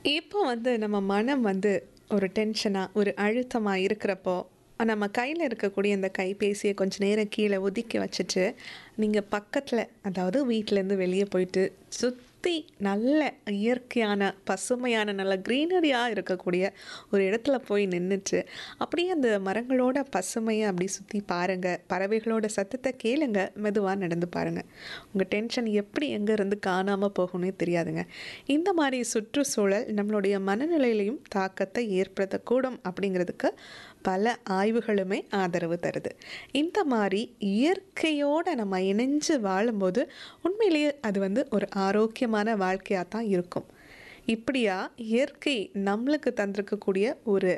இப்போ வந்து நம்ம மனம் வந்து ஒரு டென்ஷனா, ஒரு அழுத்தமா இருக்கிறப்போ, நம்ம கையில இருக்கக்கூடிய இந்த கைபேசிய கொஞ்ச நேரம் கீழ ஒதுக்கி வச்சுட்டு, நீங்க பக்கத்துல அதாவது வீட்லேருந்து வெளிய போயிட்டு, சுத்தி நல்ல இயற்கையான, பசுமையான, நல்ல கிரீனரியா இருக்கக்கூடிய ஒரு இடத்துல போய் நின்னுட்டு, அப்படியே அந்த மரங்களோட பசுமைய அப்படி சுத்தி பாருங்க. பறவைகளோட சத்தத்த கேளுங்க. மெதுவா நடந்து பாருங்க. உங்க டென்ஷன் எப்படி எங்க இருந்து காணாம போகும்னே தெரியாதுங்க. இந்த மாரி சுற்றுச்சூழல் நம்மளுடைய மனநிலையிலயும் தாக்கத்தை ஏற்படுத்தக்கூடும் அப்படிங்கிறதுக்கு பல ஆய்வுகளுமே ஆதரவு தருது. இந்த மாரி இயற்கையோட நம்ம இணைஞ்சு வாழும்போது, உண்மையிலேயே அது வந்து ஒரு ஆரோக்கியமான வாழ்க்கையா தான் இருக்கும். இப்படியா இயற்கை நம்மளுக்கு தந்திருக்கக்கூடிய ஒரு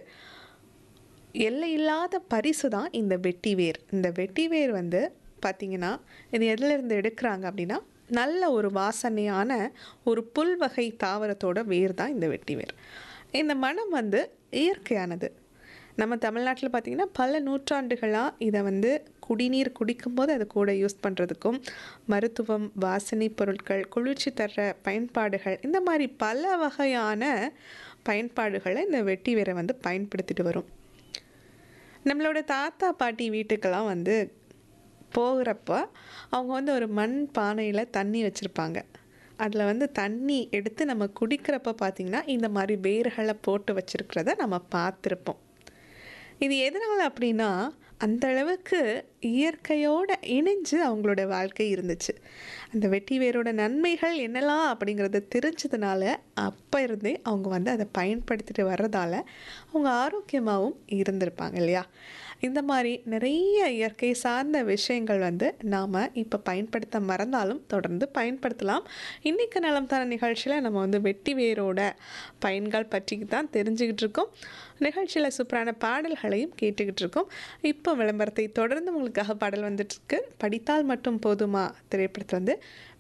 எல்லையில்லாத பரிசு தான் இந்த வெட்டிவேர். இந்த வெட்டிவேர் வந்து பார்த்தீங்கன்னா, இது எதிலேருந்து எடுக்குறாங்க அப்படின்னா, நல்ல ஒரு வாசனையான ஒரு புல் வகை தாவரத்தோட வேர் தான் இந்த வெட்டிவேர். இந்த மணம் வந்து இயற்கையானது. நம்ம தமிழ்நாட்டில பார்த்தீங்கன்னா, பல நூற்றாண்டுகளா இத வந்து குடிநீர் குடிக்கும்போது அது கூட யூஸ் பண்றதுக்கும், மருத்துவம், வாசனை பொருட்கள், குளிர்ச்சி தர்ற பயன்பாடுகள் இந்த மாரி பல வகையான பயன்பாடுகள இந்த வெட்டிவேர வந்து பயன்படுத்திட்டு வரோம். நம்மளோட தாத்தா, பாட்டி வீட்டுக்கெல்லாம் வந்து போகுறப்ப, அவங்க வந்து ஒரு மண் பானையில தண்ணி வச்சிருப்பாங்க. அதில வந்து தண்ணி எடுத்து நம்ம குடிக்கிறப்ப பார்த்தீங்கன்னா, இந்த மாரி வேர்கள போட்டு வச்சிருக்கிறத நம்ம பார்த்துருப்போம். இது எதனால அப்படின்னா, அந்த அளவுக்கு இயற்கையோட இணைஞ்சு அவங்களோட வாழ்க்கை இருந்துச்சு. அந்த வெட்டிவேரோட நன்மைகள் என்னலாம் அப்படிங்கிறத தெரிஞ்சதுனால, அப்ப இருந்தே அவங்க வந்து அத பயன்படுத்திட்டு வர்றதால, அவங்க ஆரோக்கியமாவும் இருந்திருப்பாங்க இல்லையா? இந்த மாரி நிறைய இயற்கை சார்ந்த விஷயங்கள் வந்து நாம இப்ப பயன்படுத்த மறந்தாலும் தொடர்ந்து பயன்படுத்தலாம். இன்னைக்கு நலம் தான நிகழ்ச்சியில நம்ம வந்து வெட்டிவேரோட பயன்கள் பற்றி தான் தெரிஞ்சுக்கிட்டு இருக்கோம். நிகழ்ச்சியில சூப்பரான பாடல்களையும் கேட்டுக்கிட்டு இருக்கோம். இப்போ விளம்பரத்தை தொடர்ந்து உங்களுக்காக பாடல் வந்துட்டுருக்கு. படித்தால் மட்டும் போதுமா திரைப்படத்திலருந்து